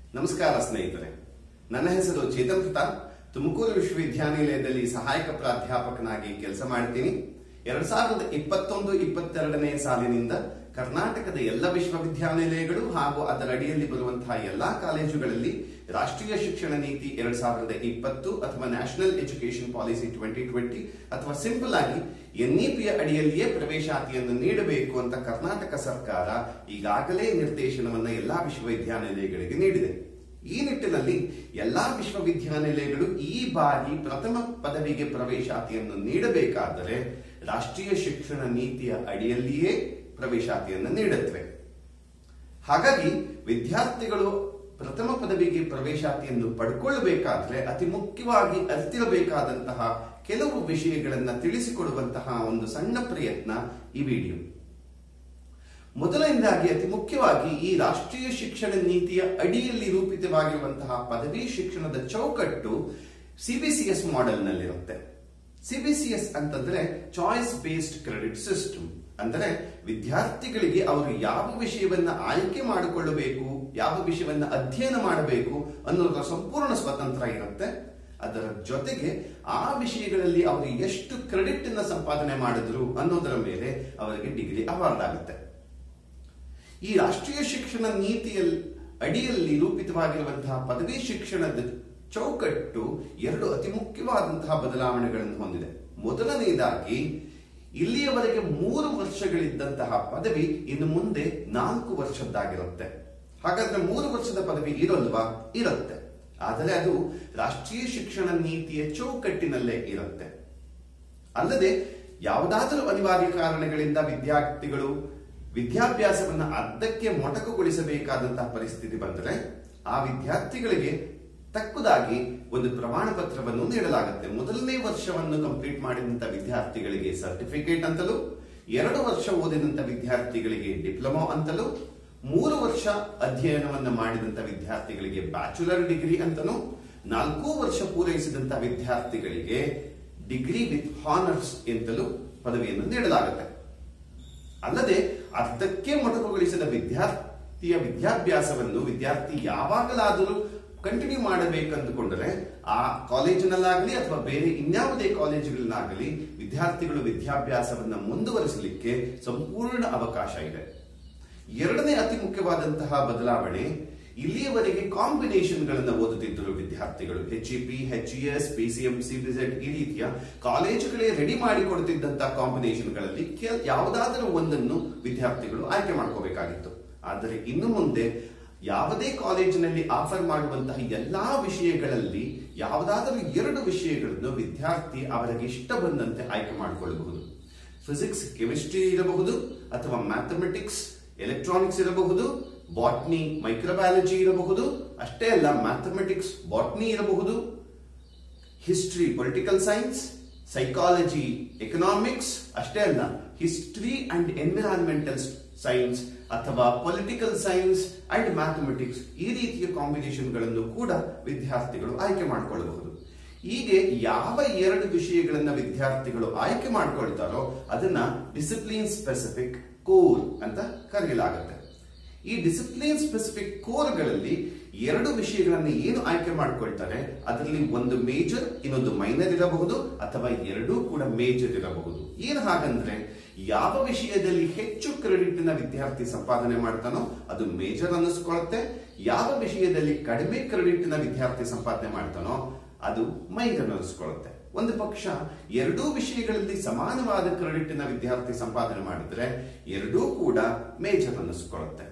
ನಮಸ್ಕಾರ ಸ್ನೇಹಿತರೆ ನನ್ನ ಹೆಸರು ಚೇತನ್ ಪ್ರತಾಪ್ ತುಮಕೂರು ವಿಶ್ವವಿದ್ಯಾನಿಲಯದಲ್ಲಿ ಸಹಾಯಕ ಪ್ರಾಧ್ಯಾಪಕನಾಗಿ ಕೆಲಸ ಮಾಡ್ತೀನಿ ಎರಡ್ ಸಾವಿರದ ಇಪ್ಪತ್ತೊಂದು ಇಪ್ಪತ್ತೆರಡನೇ ಸಾಲಿನಿಂದ ಕರ್ನಾಟಕದ ಎಲ್ಲ ವಿಶ್ವವಿದ್ಯಾನಿಲಯಗಳು ಹಾಗೂ ಅದರ ಅಡಿಯಲ್ಲಿ ಬರುವಂತಹ ಎಲ್ಲಾ ಕಾಲೇಜುಗಳಲ್ಲಿ ರಾಷ್ಟ್ರೀಯ ಶಿಕ್ಷಣ ನೀತಿ ಎರಡ್ ಸಾವಿರದ ಇಪ್ಪತ್ತು ಅಥವಾ national education policy twenty twenty ಅಥವಾ ಸಿಂಪಲ್ ಆಗಿ ಎನ್ಇಪಿಯ ಅಡಿಯಲ್ಲಿಯೇ ಪ್ರವೇಶಾತಿಯನ್ನು ನೀಡಬೇಕು ಅಂತ ಕರ್ನಾಟಕ ಸರ್ಕಾರ ಈಗಾಗಲೇ ನಿರ್ದೇಶನವನ್ನ ಎಲ್ಲಾ ವಿಶ್ವವಿದ್ಯಾನಿಲಯಗಳಿಗೆ ನೀಡಿದೆ ಈ ನಿಟ್ಟಿನಲ್ಲಿ ಎಲ್ಲಾ ವಿಶ್ವವಿದ್ಯಾನಿಲಯಗಳು ಈ ಬಾರಿ ಪ್ರಥಮ ಪದವಿಗೆ ಪ್ರವೇಶಾತಿಯನ್ನು ನೀಡಬೇಕಾದರೆ ರಾಷ್ಟ್ರೀಯ ಶಿಕ್ಷಣ ನೀತಿಯ ಅಡಿಯಲ್ಲಿಯೇ ಪ್ರವೇಶಾತಿಯನ್ನು ನೀಡುತ್ತವೆ ಹಾಗಾಗಿ ವಿದ್ಯಾರ್ಥಿಗಳು ಪ್ರಥಮ ಪದವಿಗೆ ಪ್ರವೇಶಾತಿಯನ್ನು ಪಡ್ಕೊಳ್ಳಬೇಕಾದ್ರೆ ಅತಿ ಮುಖ್ಯವಾಗಿ ಅರಿತಿರಬೇಕಾದಂತಹ ಕೆಲವು ವಿಷಯಗಳನ್ನ ತಿಳಿಸಿಕೊಡುವಂತಹ ಒಂದು ಸಣ್ಣ ಪ್ರಯತ್ನ ಈ ವಿಡಿಯೋ ಮೊದಲನೇದಾಗಿ ಅತಿ ಮುಖ್ಯವಾಗಿ ಈ ರಾಷ್ಟ್ರೀಯ ಶಿಕ್ಷಣ ನೀತಿಯ ಅಡಿಯಲ್ಲಿ ರೂಪಿತವಾಗಿರುವಂತಹ ಪದವಿ ಶಿಕ್ಷಣದ ಚೌಕಟ್ಟು ಸಿಬಿಸಿಎಸ್ ಮಾಡೆಲ್ ನಲ್ಲಿರುತ್ತೆ ಸಿಬಿಸಿಎಸ್ ಅಂತಂದ್ರೆ ಚಾಯ್ಸ್ ಬೇಸ್ಡ್ ಕ್ರೆಡಿಟ್ ಸಿಸ್ಟಮ್ ಅಂದರೆ ವಿದ್ಯಾರ್ಥಿಗಳಿಗೆ ಅವರು ಯಾವ ವಿಷಯವನ್ನ ಆಯ್ಕೆ ಮಾಡಿಕೊಳ್ಳಬೇಕು ಯಾವ ವಿಷಯವನ್ನ ಅಧ್ಯಯನ ಮಾಡಬೇಕು ಅನ್ನೋದರ ಸಂಪೂರ್ಣ ಸ್ವತಂತ್ರ ಇರುತ್ತೆ ಅದರ ಜೊತೆಗೆ ಆ ವಿಷಯಗಳಲ್ಲಿ ಅವರು ಎಷ್ಟು ಕ್ರೆಡಿಟ್ ಅನ್ನ ಸಂಪಾದನೆ ಮಾಡಿದ್ರು ಅನ್ನೋದರ ಮೇಲೆ ಅವರಿಗೆ ಡಿಗ್ರಿ ಅವಾರ್ಡ್ ಆಗುತ್ತೆ ಈ ರಾಷ್ಟ್ರೀಯ ಶಿಕ್ಷಣ ನೀತಿಯಲ್ಲಿ ಅಡಿಯಲ್ಲಿ ರೂಪಿತವಾಗಿರುವಂತಹ ಪದವಿ ಶಿಕ್ಷಣದ ಚೌಕಟ್ಟು ಎರಡು ಅತಿ ಮುಖ್ಯವಾದಂತಹ ಬದಲಾವಣೆಗಳನ್ನು ಹೊಂದಿದೆ ಮೊದಲನೆಯದಾಗಿ ಇಲ್ಲಿಯವರೆಗೆ ಮೂರು ವರ್ಷಗಳಿದ್ದಂತಹ ಪದವಿ ಇನ್ನು ಮುಂದೆ ನಾಲ್ಕು ವರ್ಷದ್ದಾಗಿರುತ್ತೆ ಹಾಗಾದ್ರೆ ಮೂರು ವರ್ಷದ ಪದವಿ ಇರಲ್ವಾ ಇರುತ್ತೆ ಆದರೆ ಅದು ರಾಷ್ಟ್ರೀಯ ಶಿಕ್ಷಣ ನೀತಿಯ ಚೌಕಟ್ಟಿನಲ್ಲೇ ಇರುತ್ತೆ ಅಲ್ಲದೆ ಯಾವುದಾದರೂ ಅನಿವಾರ್ಯ ಕಾರಣಗಳಿಂದ ವಿದ್ಯಾರ್ಥಿಗಳು ವಿದ್ಯಾಭ್ಯಾಸವನ್ನ ಅರ್ಧಕ್ಕೆ ಮೊಟಕುಗೊಳಿಸಬೇಕಾದಂತಹ ಪರಿಸ್ಥಿತಿ ಬಂದರೆ ಆ ವಿದ್ಯಾರ್ಥಿಗಳಿಗೆ ತಕ್ಕುದಾಗಿ ಒಂದು ಪ್ರಮಾಣ ಪತ್ರವನ್ನು ನೀಡಲಾಗುತ್ತೆ ಮೊದಲನೇ ವರ್ಷವನ್ನು ಕಂಪ್ಲೀಟ್ ಮಾಡಿದಂತ ವಿದ್ಯಾರ್ಥಿಗಳಿಗೆ ಸರ್ಟಿಫಿಕೇಟ್ ಅಂತಲೂ ಎರಡು ವರ್ಷ ಓದಿದಂತ ವಿದ್ಯಾರ್ಥಿಗಳಿಗೆ ಡಿಪ್ಲೊಮಾ ಅಂತಲೂ ಮೂರು ವರ್ಷ ಅಧ್ಯಯನವನ್ನ ಮಾಡಿದಂತ ವಿದ್ಯಾರ್ಥಿಗಳಿಗೆ ಬ್ಯಾಚುಲರ್ ಡಿಗ್ರಿ ಅಂತಲೂ ನಾಲ್ಕು ವರ್ಷ ಪೂರೈಸಿದಂತ ವಿದ್ಯಾರ್ಥಿಗಳಿಗೆ ಡಿಗ್ರಿ ವಿತ್ ಹಾನರ್ಸ್ ಎಂತಲೂ ಪದವಿಯನ್ನು ನೀಡಲಾಗುತ್ತೆ ಅಲ್ಲದೆ ಅರ್ಧಕ್ಕೆ ಮೊಟಕುಗೊಳಿಸಿದ ವಿದ್ಯಾರ್ಥಿಯ ವಿದ್ಯಾಭ್ಯಾಸವನ್ನು ವಿದ್ಯಾರ್ಥಿ ಯಾವಾಗಲಾದರೂ ಕಂಟಿನ್ಯೂ ಮಾಡಬೇಕಂದುಕೊಂಡರೆ ಆ ಕಾಲೇಜಿನಲ್ಲಾಗಲಿ ಅಥವಾ ಬೇರೆ ಇನ್ಯಾವುದೇ ಕಾಲೇಜುಗಳನ್ನಾಗಲಿ ವಿದ್ಯಾರ್ಥಿಗಳು ವಿದ್ಯಾಭ್ಯಾಸವನ್ನ ಮುಂದುವರಿಸಲಿಕ್ಕೆ ಸಂಪೂರ್ಣ ಅವಕಾಶ ಇದೆ ಎರಡನೇ ಅತಿ ಮುಖ್ಯವಾದಂತಹ ಬದಲಾವಣೆ ಇಲ್ಲಿಯವರೆಗೆ ಕಾಂಬಿನೇಷನ್ ಗಳನ್ನ ಓದುತ್ತಿದ್ದರು ವಿದ್ಯಾರ್ಥಿಗಳು H E P H E S P C M C ಬಿಸೆಟ್ ಈ ರೀತಿಯ ಕಾಲೇಜುಗಳೇ ರೆಡಿ ಮಾಡಿಕೊಡುತ್ತಿದ್ದಂತಹ ಕಾಂಬಿನೇಷನ್ ಗಳಲ್ಲಿ ಯಾವುದಾದರೂ ಒಂದನ್ನು ವಿದ್ಯಾರ್ಥಿಗಳು ಆಯ್ಕೆ ಮಾಡ್ಕೋಬೇಕಾಗಿತ್ತು ಆದರೆ ಇನ್ನು ಮುಂದೆ ಯಾವುದೇ ಕಾಲೇಜಿನಲ್ಲಿ ಆಫರ್ ಮಾಡುವಂತಹ ಎಲ್ಲಾ ವಿಷಯಗಳಲ್ಲಿ ಯಾವುದಾದರೂ ಎರಡು ವಿಷಯಗಳನ್ನು ವಿದ್ಯಾರ್ಥಿ ಅವರಿಗೆ ಇಷ್ಟ ಬಂದಂತೆ ಆಯ್ಕೆ ಮಾಡಿಕೊಳ್ಳಬಹುದು ಫಿಸಿಕ್ಸ್ ಕೆಮಿಸ್ಟ್ರಿ ಇರಬಹುದು ಅಥವಾ ಮ್ಯಾಥಮೆಟಿಕ್ಸ್ ಎಲೆಕ್ಟ್ರಾನಿಕ್ಸ್ ಇರಬಹುದು ಬಾಟ್ನಿ ಮೈಕ್ರೋಬಯಾಲಜಿ ಇರಬಹುದು ಅಷ್ಟೇ ಅಲ್ಲ ಮ್ಯಾಥಮೆಟಿಕ್ಸ್ ಬಾಟ್ನಿ ಇರಬಹುದು history political science psychology economics ಅಷ್ಟೇ ಅಲ್ಲ ಹಿಸ್ಟ್ರಿ ಅಂಡ್ ಎನ್ವಿರಾನ್ಮೆಂಟಲ್ ಸೈನ್ಸ್ ಅಥವಾ ಪೊಲಿಟಿಕಲ್ ಸೈನ್ಸ್ ಅಂಡ್ ಮ್ಯಾಥಮೆಟಿಕ್ಸ್ ಈ ರೀತಿಯ ಕಾಂಬಿನೇಷನ್ಗಳನ್ನು ಕೂಡ ವಿದ್ಯಾರ್ಥಿಗಳು ಆಯ್ಕೆ ಮಾಡಿಕೊಳ್ಳಬಹುದು ಹೀಗೆ ಯಾವ ಎರಡು ವಿಷಯಗಳನ್ನ ವಿದ್ಯಾರ್ಥಿಗಳು ಆಯ್ಕೆ ಮಾಡ್ಕೊಳ್ತಾರೋ ಅದನ್ನ ಡಿಸಿಪ್ಲಿನ್ ಸ್ಪೆಸಿಫಿಕ್ ಕೋರ್ ಅಂತ ಕರೆಯಲಾಗುತ್ತೆ ಈ ಡಿಸಿಪ್ಲಿನ್ ಸ್ಪೆಸಿಫಿಕ್ ಕೋರ್ಗಳಲ್ಲಿ ಎರಡು ವಿಷಯಗಳನ್ನು ಏನು ಆಯ್ಕೆ ಮಾಡ್ಕೊಳ್ತಾರೆ ಅದರಲ್ಲಿ ಒಂದು ಮೇಜರ್ ಇನ್ನೊಂದು ಮೈನರ್ ಇರಬಹುದು ಅಥವಾ ಎರಡೂ ಕೂಡ ಮೇಜರ್ ಇರಬಹುದು ಏನು ಹಾಗಂದ್ರೆ ಯಾವ ವಿಷಯದಲ್ಲಿ ಹೆಚ್ಚು ಕ್ರೆಡಿಟ್ನ ವಿದ್ಯಾರ್ಥಿ ಸಂಪಾದನೆ ಮಾಡ್ತಾನೋ ಅದು ಮೇಜರ್ ಅನ್ನಿಸ್ಕೊಳ್ಳುತ್ತೆ ಯಾವ ವಿಷಯದಲ್ಲಿ ಕಡಿಮೆ ಕ್ರೆಡಿಟ್ನ ವಿದ್ಯಾರ್ಥಿ ಸಂಪಾದನೆ ಮಾಡ್ತಾನೋ ಅದು ಮೈನರ್ ಅನ್ನಿಸ್ಕೊಳ್ಳುತ್ತೆ ಒಂದು ಪಕ್ಷ ಎರಡೂ ವಿಷಯಗಳಲ್ಲಿ ಸಮಾನವಾದ ಕ್ರೆಡಿಟ್ನ ವಿದ್ಯಾರ್ಥಿ ಸಂಪಾದನೆ ಮಾಡಿದ್ರೆ ಎರಡೂ ಕೂಡ ಮೇಜರ್ ಅನ್ನಿಸ್ಕೊಳ್ಳುತ್ತೆ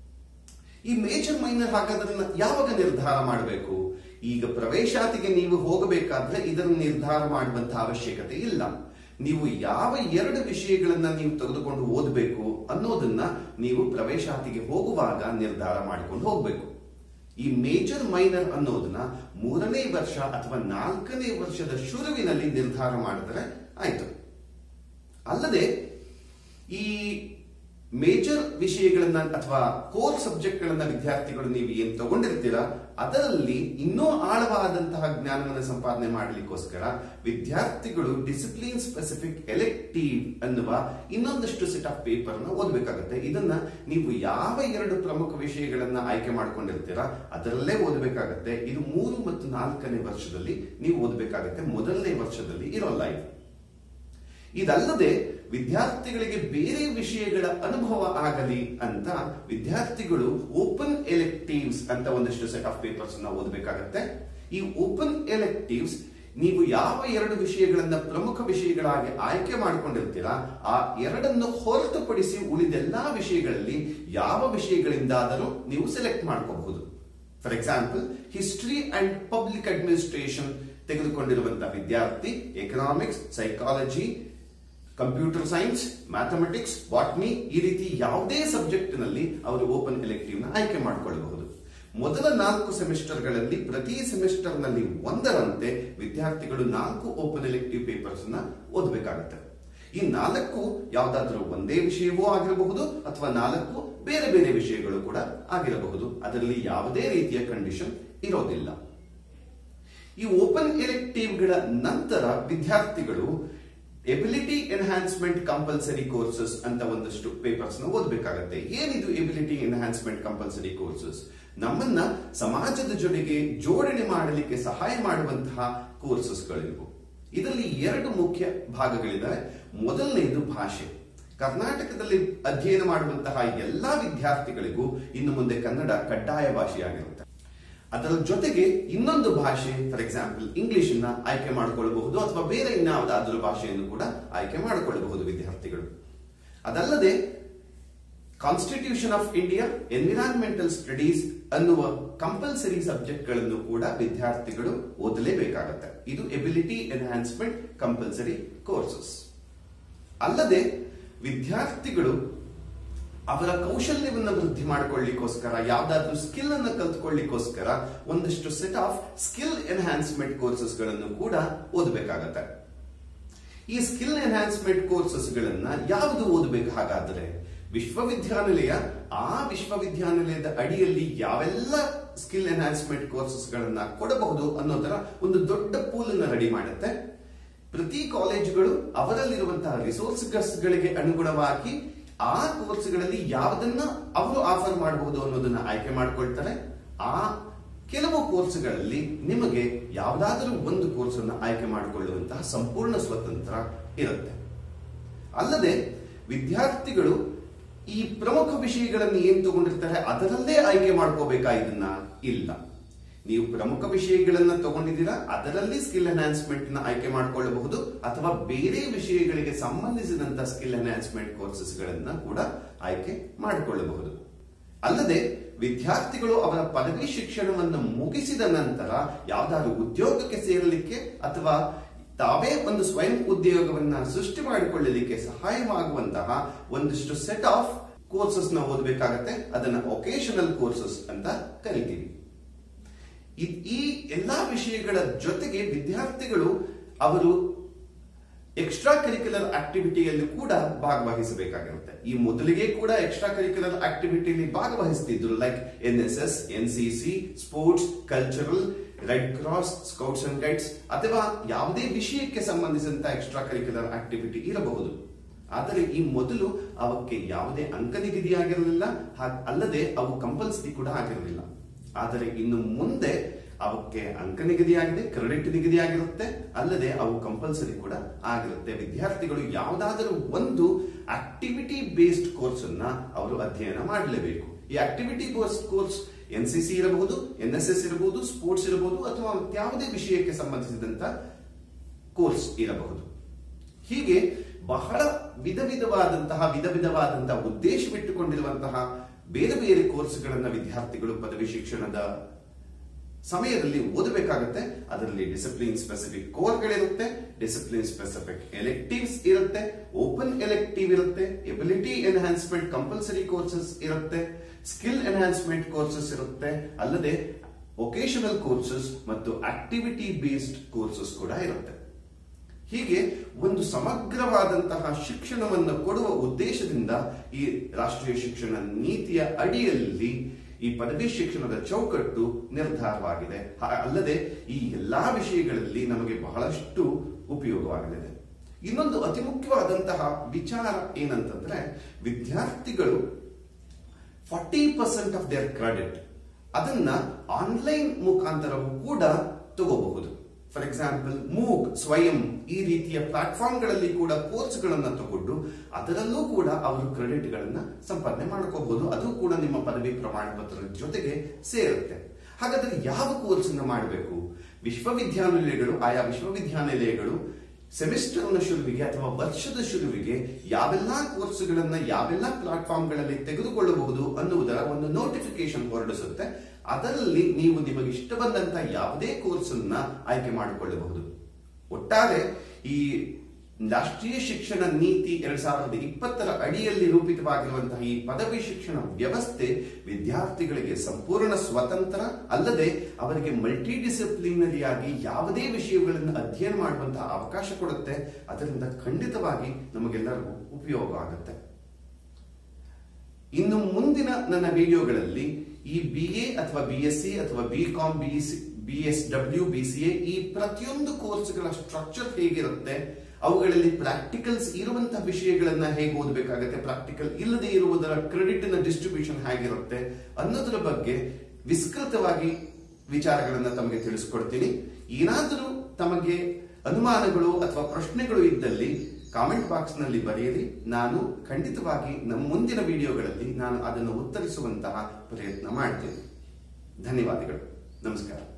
ಈ ಮೇಜರ್ ಮೈನರ್ ಹಾಗಾದ್ರನ್ನ ಯಾವಾಗ ನಿರ್ಧಾರ ಮಾಡಬೇಕು ಈಗ ಪ್ರವೇಶಾತಿಗೆ ನೀವು ಹೋಗಬೇಕಾದ್ರೆ ಇದನ್ನು ನಿರ್ಧಾರ ಮಾಡುವಂತಹ ಅವಶ್ಯಕತೆ ಇಲ್ಲ ನೀವು ಯಾವ ಎರಡು ವಿಷಯಗಳನ್ನ ನೀವು ತೆಗೆದುಕೊಂಡು ಓದಬೇಕು ಅನ್ನೋದನ್ನ ನೀವು ಪ್ರವೇಶಾತಿಗೆ ಹೋಗುವಾಗ ನಿರ್ಧಾರ ಮಾಡಿಕೊಂಡು ಹೋಗ್ಬೇಕು ಈ ಮೇಜರ್ ಮೈನರ್ ಅನ್ನೋದನ್ನ ಮೂರನೇ ವರ್ಷ ಅಥವಾ ನಾಲ್ಕನೇ ವರ್ಷದ ಶುರುವಿನಲ್ಲಿ ನಿರ್ಧಾರ ಮಾಡಿದ್ರೆ ಆಯ್ತು ಅಲ್ಲದೆ ಈ ಮೇಜರ್ ವಿಷಯಗಳನ್ನ ಅಥವಾ ಕೋರ್ ಸಬ್ಜೆಕ್ಟ್ ಗಳನ್ನ ವಿದ್ಯಾರ್ಥಿಗಳು ನೀವು ಏನ್ ತಗೊಂಡಿರ್ತೀರಾ ಅದರಲ್ಲಿ ಇನ್ನೂ ಆಳವಾದಂತಹ ಜ್ಞಾನವನ್ನು ಸಂಪಾದನೆ ಮಾಡಲಿಕ್ಕೋಸ್ಕರ ವಿದ್ಯಾರ್ಥಿಗಳು ಡಿಸಿಪ್ಲಿನ್ ಸ್ಪೆಸಿಫಿಕ್ ಎಲೆಕ್ಟಿವ್ ಅನ್ನುವ ಇನ್ನೊಂದಷ್ಟು ಸೆಟ್ ಆಫ್ ಪೇಪರ್ ನ ಓದಬೇಕಾಗುತ್ತೆ ಇದನ್ನ ನೀವು ಯಾವ ಎರಡು ಪ್ರಮುಖ ವಿಷಯಗಳನ್ನ ಆಯ್ಕೆ ಮಾಡ್ಕೊಂಡಿರ್ತೀರಾ ಅದರಲ್ಲೇ ಓದಬೇಕಾಗತ್ತೆ ಇದು ಮೂರು ಮತ್ತು ನಾಲ್ಕನೇ ವರ್ಷದಲ್ಲಿ ನೀವು ಓದಬೇಕಾಗತ್ತೆ ಮೊದಲನೇ ವರ್ಷದಲ್ಲಿ ಇರೋಲ್ಲ ಇದು ಇದಲ್ಲದೆ ವಿದ್ಯಾರ್ಥಿಗಳಿಗೆ ಬೇರೆ ವಿಷಯಗಳ ಅನುಭವ ಆಗಲಿ ಅಂತ ವಿದ್ಯಾರ್ಥಿಗಳು ಓಪನ್ ಎಲೆಕ್ಟಿವ್ಸ್ ಅಂತ ಒಂದಷ್ಟು ಸೆಟ್ ಆಫ್ ಪೇಪರ್ಸ್ ನ ಓದಬೇಕಾಗತ್ತೆ ಈ ಓಪನ್ ಎಲೆಕ್ಟಿವ್ಸ್ ನೀವು ಯಾವ ಎರಡು ವಿಷಯಗಳನ್ನ ಪ್ರಮುಖ ವಿಷಯಗಳಾಗಿ ಆಯ್ಕೆ ಮಾಡಿಕೊಂಡಿರ್ತೀರಾ ಆ ಎರಡನ್ನು ಹೊರತುಪಡಿಸಿ ಉಳಿದೆಲ್ಲಾ ವಿಷಯಗಳಲ್ಲಿ ಯಾವ ವಿಷಯಗಳಿಂದಾದರೂ ನೀವು ಸೆಲೆಕ್ಟ್ ಮಾಡ್ಕೋಬಹುದು for example history and public administration ತೆಗೆದುಕೊಂಡಿರುವಂತಹ ವಿದ್ಯಾರ್ಥಿ economics psychology computer science mathematics botany ಈ ರೀತಿ ಯಾವುದೇ ಸಬ್ಜೆಕ್ಟ್ ನಲ್ಲಿ ಅವರು ಓಪನ್ ಎಲೆಕ್ಟಿವ್ ನ ಆಯ್ಕೆ ಮಾಡಿಕೊಳ್ಳಬಹುದು ಮೊದಲ ನಾಲ್ಕು ಸೆಮಿಸ್ಟರ್ಗಳಲ್ಲಿ ಪ್ರತಿ ಸೆಮಿಸ್ಟರ್ ನಲ್ಲಿ ಒಂದರಂತೆ ವಿದ್ಯಾರ್ಥಿಗಳು ನಾಲ್ಕು ಓಪನ್ ಎಲೆಕ್ಟಿವ್ ಪೇಪರ್ಸ್ ನ ಓದಬೇಕಾಗುತ್ತೆ ಈ ನಾಲ್ಕು ಯಾವುದಾದ್ರೂ ಒಂದೇ ವಿಷಯವೂ ಆಗಿರಬಹುದು ಅಥವಾ ನಾಲ್ಕು ಬೇರೆ ಬೇರೆ ವಿಷಯಗಳು ಕೂಡ ಆಗಿರಬಹುದು ಅದರಲ್ಲಿ ಯಾವುದೇ ರೀತಿಯ ಕಂಡೀಷನ್ ಇರೋದಿಲ್ಲ ಈ ಓಪನ್ ಎಲೆಕ್ಟಿವ್ಗಳ ನಂತರ ವಿದ್ಯಾರ್ಥಿಗಳು ಎಬಿಲಿಟಿ ಎನ್ಹಾನ್ಸ್ಮೆಂಟ್ ಕಂಪಲ್ಸರಿ ಕೋರ್ಸಸ್ ಅಂತ ಒಂದಷ್ಟು ಪೇಪರ್ಸ್ ನ ಓದಬೇಕಾಗತ್ತೆ ಏನಿದು ಎಬಿಲಿಟಿ ಎನ್ಹಾನ್ಸ್ಮೆಂಟ್ ಕಂಪಲ್ಸರಿ ಕೋರ್ಸಸ್ ನಮ್ಮನ್ನ ಸಮಾಜದ ಜೊತೆಗೆ ಜೋಡಣೆ ಮಾಡಲಿಕ್ಕೆ ಸಹಾಯ ಮಾಡುವಂತಹ ಕೋರ್ಸಸ್ಗಳಿವು ಇದರಲ್ಲಿ ಎರಡು ಮುಖ್ಯ ಭಾಗಗಳಿದ್ದಾವೆ ಮೊದಲನೆಯದು ಭಾಷೆ ಕರ್ನಾಟಕದಲ್ಲಿ ಅಧ್ಯಯನ ಮಾಡುವಂತಹ ಎಲ್ಲಾ ವಿದ್ಯಾರ್ಥಿಗಳಿಗೂ ಇನ್ನು ಮುಂದೆ ಕನ್ನಡ ಕಡ್ಡಾಯ ಭಾಷೆಯಾಗಿರುತ್ತೆ ಅದರ ಜೊತೆಗೆ ಇನ್ನೊಂದು ಭಾಷೆ ಫಾರ್ ಎಕ್ಸಾಂಪಲ್ ಇಂಗ್ಲಿಷ್ ಅನ್ನ ಆಯ್ಕೆ ಮಾಡಿಕೊಳ್ಳಬಹುದು ಅಥವಾ ಬೇರೆ ಇನ್ಯಾವುದಾದ್ರೂ ಭಾಷೆಯನ್ನು ಕೂಡ ಆಯ್ಕೆ ಮಾಡಿಕೊಳ್ಳಬಹುದು ವಿದ್ಯಾರ್ಥಿಗಳು ಅದಲ್ಲದೆ constitution of India environmental studies ಅನ್ನುವ ಕಂಪಲ್ಸರಿ ಸಬ್ಜೆಕ್ಟ್ ಗಳನ್ನು ಕೂಡ ವಿದ್ಯಾರ್ಥಿಗಳು ಓದಲೇಬೇಕಾಗತ್ತೆ ಇದು ಎಬಿಲಿಟಿ ಎನ್ಹಾನ್ಸ್ಮೆಂಟ್ ಕಂಪಲ್ಸರಿ ಕೋರ್ಸಸ್ ಅಲ್ಲದೆ ವಿದ್ಯಾರ್ಥಿಗಳು ಅವರ ಕೌಶಲ್ಯವನ್ನು ವೃದ್ಧಿ ಮಾಡಿಕೊಳ್ಳಿಕ್ಕೋಸ್ಕರ ಯಾವ್ದಾದ್ರೂ ಸ್ಕಿಲ್ ಅನ್ನು ಕಲ್ತ್ಕೊಳ್ಳಿಕ್ಕೋಸ್ಕರ ಒಂದಷ್ಟು set of skill enhancement courses ಗಳನ್ನು ಕೂಡ ಓದಬೇಕಾಗತ್ತೆ ಈ ಸ್ಕಿಲ್ ಎನ್ಹಾನ್ಸ್ಮೆಂಟ್ ಕೋರ್ಸಸ್ ಗಳನ್ನ ಯಾವುದು ಓದಬೇಕು ಹಾಗಾದ್ರೆ ವಿಶ್ವವಿದ್ಯಾನಿಲಯ ಆ ವಿಶ್ವವಿದ್ಯಾನಿಲಯದ ಅಡಿಯಲ್ಲಿ ಯಾವೆಲ್ಲ ಸ್ಕಿಲ್ ಎನ್ಹಾನ್ಸ್ಮೆಂಟ್ ಕೋರ್ಸಸ್ ಗಳನ್ನ ಕೊಡಬಹುದು ಅನ್ನೋದರ ಒಂದು ದೊಡ್ಡ ಪೂಲ್ ಅನ್ನು ರೆಡಿ ಮಾಡುತ್ತೆ ಪ್ರತಿ ಕಾಲೇಜುಗಳು ಅವರಲ್ಲಿರುವಂತಹ ರಿಸೋರ್ಸಸ್ ಗಳಿಗೆ ಅನುಗುಣವಾಗಿ ಆ ಕೋರ್ಸ್ಗಳಲ್ಲಿ ಯಾವುದನ್ನ ಅವರು ಆಫರ್ ಮಾಡಬಹುದು ಅನ್ನೋದನ್ನ ಆಯ್ಕೆ ಮಾಡ್ಕೊಳ್ತಾರೆ ಆ ಕೆಲವು ಕೋರ್ಸ್ಗಳಲ್ಲಿ ನಿಮಗೆ ಯಾವುದಾದರೂ ಒಂದು ಕೋರ್ಸ್ ಅನ್ನು ಆಯ್ಕೆ ಮಾಡಿಕೊಳ್ಳುವಂತಹ ಸಂಪೂರ್ಣ ಸ್ವತಂತ್ರ ಇರುತ್ತೆ ಅಲ್ಲದೆ ವಿದ್ಯಾರ್ಥಿಗಳು ಈ ಪ್ರಮುಖ ವಿಷಯಗಳನ್ನು ಏನ್ ತಗೊಂಡಿರ್ತಾರೆ ಅದರಲ್ಲೇ ಆಯ್ಕೆ ಮಾಡ್ಕೋಬೇಕಾ ಇದನ್ನ ಇಲ್ಲ ನೀವು ಪ್ರಮುಖ ವಿಷಯಗಳನ್ನ ತಗೊಂಡಿದ್ದೀರಾ ಅದರಲ್ಲಿ ಸ್ಕಿಲ್ ಎನ್ಹಾನ್ಸ್ಮೆಂಟ್ ನ ಆಯ್ಕೆ ಮಾಡಿಕೊಳ್ಳಬಹುದು ಅಥವಾ ಬೇರೆ ವಿಷಯಗಳಿಗೆ ಸಂಬಂಧಿಸಿದಂತ ಸ್ಕಿಲ್ ಎನ್ಹಾನ್ಸ್ಮೆಂಟ್ ಕೋರ್ಸಸ್ ಗಳನ್ನ ಕೂಡ ಆಯ್ಕೆ ಮಾಡಿಕೊಳ್ಳಬಹುದು ಅಲ್ಲದೆ ವಿದ್ಯಾರ್ಥಿಗಳು ಅವರ ಪದವಿ ಶಿಕ್ಷಣವನ್ನು ಮುಗಿಸಿದ ನಂತರ ಯಾವ್ದಾದ್ರು ಉದ್ಯೋಗಕ್ಕೆ ಸೇರಲಿಕ್ಕೆ ಅಥವಾ ತಾವೇ ಒಂದು ಸ್ವಯಂ ಉದ್ಯೋಗವನ್ನ ಸೃಷ್ಟಿ ಮಾಡಿಕೊಳ್ಳಲಿಕ್ಕೆ ಸಹಾಯವಾಗುವಂತಹ ಒಂದಿಷ್ಟು ಸೆಟ್ ಆಫ್ ಕೋರ್ಸಸ್ ನ ಓದಬೇಕಾಗತ್ತೆ ಅದನ್ನ ಒಕೇಶನಲ್ ಕೋರ್ಸಸ್ ಅಂತ ಕರಿತೀವಿ ಇದ್- ಈ ಎಲ್ಲಾ ವಿಷಯಗಳ ಜೊತೆಗೆ ವಿದ್ಯಾರ್ಥಿಗಳು ಅವರು ಎಕ್ಸ್ಟ್ರಾ ಕರಿಕ್ಯುಲರ್ ಆಕ್ಟಿವಿಟಿಯಲ್ಲಿ ಕೂಡ ಭಾಗವಹಿಸಬೇಕಾಗಿರುತ್ತೆ ಈ ಮೊದಲಿಗೆ ಕೂಡ ಎಕ್ಸ್ಟ್ರಾ ಕರಿಕ್ಯುಲರ್ ಆಕ್ಟಿವಿಟಿಯಲ್ಲಿ ಭಾಗವಹಿಸ್ತಿದ್ರು like N S S N C C sports cultural red cross scouts and guides ಅಥವಾ ಯಾವುದೇ ವಿಷಯಕ್ಕೆ ಸಂಬಂಧಿಸಿದಂತ ಎಕ್ಸ್ಟ್ರಾ ಕರಿಕ್ಯುಲರ್ ಆಕ್ಟಿವಿಟಿ ಇರಬಹುದು ಆದರೆ ಈ ಮೊದಲು ಅವಕ್ಕೆ ಯಾವುದೇ ಅಂಕ ನಿಗದಿಯಾಗಿರಲಿಲ್ಲ ಹಾಗ್- ಅಲ್ಲದೆ ಅವು ಕಂಪಲ್ಸರಿ ಕೂಡ ಆಗಿರಲಿಲ್ಲ ಆದರೆ ಇನ್ನು ಮುಂದೆ ಅವಕ್ಕೆ ಅಂಕ ನಿಗದಿಯಾಗಿದೆ ಕ್ರೆಡಿಟ್ ನಿಗದಿಯಾಗಿರುತ್ತೆ ಅಲ್ಲದೆ ಅವು ಕಂಪಲ್ಸರಿ ಕೂಡ ಆಗಿರುತ್ತೆ ವಿದ್ಯಾರ್ಥಿಗಳು ಯಾವುದಾದರೂ ಒಂದು ಆಕ್ಟಿವಿಟಿ ಬೇಸ್ಡ್ ಕೋರ್ಸ್ ಅನ್ನ ಅವರು ಅಧ್ಯಯನ ಮಾಡಲೇಬೇಕು ಈ activity based course N C C ಇರಬಹುದು ಎನ್ ಎಸ್ ಎಸ್ ಇರಬಹುದು ಸ್ಪೋರ್ಟ್ಸ್ ಇರಬಹುದು ಅಥವಾ ಯಾವುದೇ ವಿಷಯಕ್ಕೆ ಸಂಬಂಧಿಸಿದಂತ ಕೋರ್ಸ್ ಇರಬಹುದು ಹೀಗೆ ಬಹಳ ವಿಧ ವಿಧವಾದಂತಹ ವಿಧ ವಿಧವಾದಂತಹ ಉದ್ದೇಶವಿಟ್ಟುಕೊಂಡಿರುವಂತಹ ಬೇರೆ ಬೇರೆ ಕೋರ್ಸ್ಗಳನ್ನ ವಿದ್ಯಾರ್ಥಿಗಳು ಪದವಿ ಶಿಕ್ಷಣದ ಸಮಯದಲ್ಲಿ ಓದಬೇಕಾಗುತ್ತೆ ಅದರಲ್ಲಿ ಡಿಸಿಪ್ಲಿನ್ ಸ್ಪೆಸಿಫಿಕ್ ಕೋರ್ಗಳಿರುತ್ತೆ ಡಿಸಿಪ್ಲಿನ್ ಸ್ಪೆಸಿಫಿಕ್ ಎಲೆಕ್ಟಿವ್ಸ್ ಇರುತ್ತೆ ಓಪನ್ ಎಲೆಕ್ಟಿವ್ ಇರುತ್ತೆ ಎಬಿಲಿಟಿ ಎನ್ಹಾನ್ಸ್ಮೆಂಟ್ ಕಂಪಲ್ಸರಿ ಕೋರ್ಸಸ್ ಇರುತ್ತೆ ಸ್ಕಿಲ್ ಎನ್ಹಾನ್ಸ್ಮೆಂಟ್ ಕೋರ್ಸಸ್ ಇರುತ್ತೆ ಅಲ್ಲದೆ ವೊಕೇಶನಲ್ ಕೋರ್ಸಸ್ ಮತ್ತು ಆಕ್ಟಿವಿಟಿ ಬೇಸ್ಡ್ ಕೋರ್ಸಸ್ ಕೂಡ ಇರುತ್ತೆ ಹೀಗೆ ಒಂದು ಸಮಗ್ರವಾದಂತಹ ಶಿಕ್ಷಣವನ್ನು ಕೊಡುವ ಉದ್ದೇಶದಿಂದ ಈ ರಾಷ್ಟ್ರೀಯ ಶಿಕ್ಷಣ ನೀತಿಯ ಅಡಿಯಲ್ಲಿ ಈ ಪದವಿ ಶಿಕ್ಷಣದ ಚೌಕಟ್ಟು ನಿರ್ಧಾರವಾಗಿದೆ ಹ- ಅಲ್ಲದೆ ಈ ಎಲ್ಲಾ ವಿಷಯಗಳಲ್ಲಿ ನಮಗೆ ಬಹಳಷ್ಟು ಉಪಯೋಗವಾಗಲಿದೆ ಇನ್ನೊಂದು ಅತಿ ಮುಖ್ಯವಾದಂತಹ ವಿಚಾರ ಏನಂತಂದ್ರೆ ವಿದ್ಯಾರ್ಥಿಗಳು forty percent of their credit ಅದನ್ನ ಆನ್ಲೈನ್ ಮುಖಾಂತರವೂ ಕೂಡ ತಗೋಬಹುದು ಫಾರ್ ಎಕ್ಸಾಂಪಲ್ ಮೂಕ್ ಸ್ವಯಂ ಈ ರೀತಿಯ ಪ್ಲಾಟ್ಫಾರ್ಮ್ಗಳಲ್ಲಿ ಕೂಡ ಕೋರ್ಸ್ಗಳನ್ನ ತಗೊಂಡು ಅದರಲ್ಲೂ ಕೂಡ ಅವರು ಕ್ರೆಡಿಟ್ಗಳನ್ನ ಸಂಪಾದನೆ ಮಾಡ್ಕೋಬಹುದು ಅದು ಕೂಡ ನಿಮ್ಮ ಪದವಿ ಪ್ರಮಾಣ ಪತ್ರದ ಜೊತೆಗೆ ಸೇರುತ್ತೆ ಹಾಗಾದ್ರೆ ಯಾವ ಕೋರ್ಸ್ ಅನ್ನ ಮಾಡಬೇಕು ವಿಶ್ವವಿದ್ಯಾನಿಲಯಗಳು ಆಯಾ ವಿಶ್ವವಿದ್ಯಾನಿಲಯಗಳು ಸೆಮಿಸ್ಟರ್ನ ಶುರುವಿಗೆ ಅಥವಾ ವರ್ಷದ ಶುರುವಿಗೆ ಯಾವೆಲ್ಲಾ ಕೋರ್ಸ್ಗಳನ್ನ ಯಾವೆಲ್ಲ ಪ್ಲಾಟ್ಫಾರ್ಮ್ಗಳಲ್ಲಿ ತೆಗೆದುಕೊಳ್ಳಬಹುದು ಅನ್ನುವುದರ ಒಂದು ನೋಟಿಫಿಕೇಶನ್ ಹೊರಡಿಸುತ್ತೆ ಅದರಲ್ಲಿ ನೀವು ನಿಮಗೆ ಇಷ್ಟ ಬಂದಂತ ಯಾವುದೇ ಕೋರ್ಸ್ ಅನ್ನ ಆಯ್ಕೆ ಮಾಡಿಕೊಳ್ಳಬಹುದು ಒಟ್ಟಾರೆ ಈ ರಾಷ್ಟ್ರೀಯ ಶಿಕ್ಷಣ ನೀತಿ ಎರಡ್ ಸಾವಿರದ ಇಪ್ಪತ್ತರ ಅಡಿಯಲ್ಲಿ ರೂಪಿತವಾಗಿರುವಂತಹ ಈ ಪದವಿ ಶಿಕ್ಷಣ ವ್ಯವಸ್ಥೆ ವಿದ್ಯಾರ್ಥಿಗಳಿಗೆ ಸಂಪೂರ್ಣ ಸ್ವತಂತ್ರ ಅಲ್ಲದೆ ಅವರಿಗೆ ಮಲ್ಟಿ ಡಿಸಿಪ್ಲಿನರಿ ಆಗಿ ಯಾವುದೇ ವಿಷಯಗಳನ್ನು ಅಧ್ಯಯನ ಮಾಡುವಂತಹ ಅವಕಾಶ ಕೊಡುತ್ತೆ ಅದರಿಂದ ಖಂಡಿತವಾಗಿ ನಮಗೆಲ್ಲರಿಗೂ ಉಪಯೋಗ ಆಗುತ್ತೆ ಇನ್ನು ಮುಂದಿನ ನನ್ನ ವಿಡಿಯೋಗಳಲ್ಲಿ ಈ ಬಿ ಎ ಅಥವಾ ಬಿ ಎಸ್ ಸಿ ಅಥವಾ B com B B S W B C A ಈ ಪ್ರತಿಯೊಂದು ಕೋರ್ಸ್ಗಳ ಸ್ಟ್ರಕ್ಚರ್ ಹೇಗಿರುತ್ತೆ ಅವುಗಳಲ್ಲಿ ಪ್ರಾಕ್ಟಿಕಲ್ಸ್ ಇರುವಂತಹ ವಿಷಯಗಳನ್ನ ಹೇಗೆ ಓದಬೇಕಾಗತ್ತೆ ಪ್ರಾಕ್ಟಿಕಲ್ ಇಲ್ಲದೆ ಇರುವುದರ ಕ್ರೆಡಿಟ್ ನ ಡಿಸ್ಟ್ರಿಬ್ಯೂಷನ್ ಹೇಗಿರುತ್ತೆ ಅನ್ನೋದರ ಬಗ್ಗೆ ವಿಸ್ತೃತವಾಗಿ ವಿಚಾರಗಳನ್ನ ತಮಗೆ ತಿಳಿಸ್ಕೊಡ್ತೀನಿ ಏನಾದರೂ ತಮಗೆ ಅನುಮಾನಗಳು ಅಥವಾ ಪ್ರಶ್ನೆಗಳು ಇದ್ದಲ್ಲಿ ಕಾಮೆಂಟ್ ಬಾಕ್ಸ್ ನಲ್ಲಿ ಬರೆಯಿರಿ ನಾನು ಖಂಡಿತವಾಗಿ ನಮ್ಮ ಮುಂದಿನ ವಿಡಿಯೋಗಳಲ್ಲಿ ನಾನು ಅದನ್ನು ಉತ್ತರಿಸುವಂತಹ ಪ್ರಯತ್ನ ಮಾಡ್ತೇನೆ ಧನ್ಯವಾದಗಳು ನಮಸ್ಕಾರ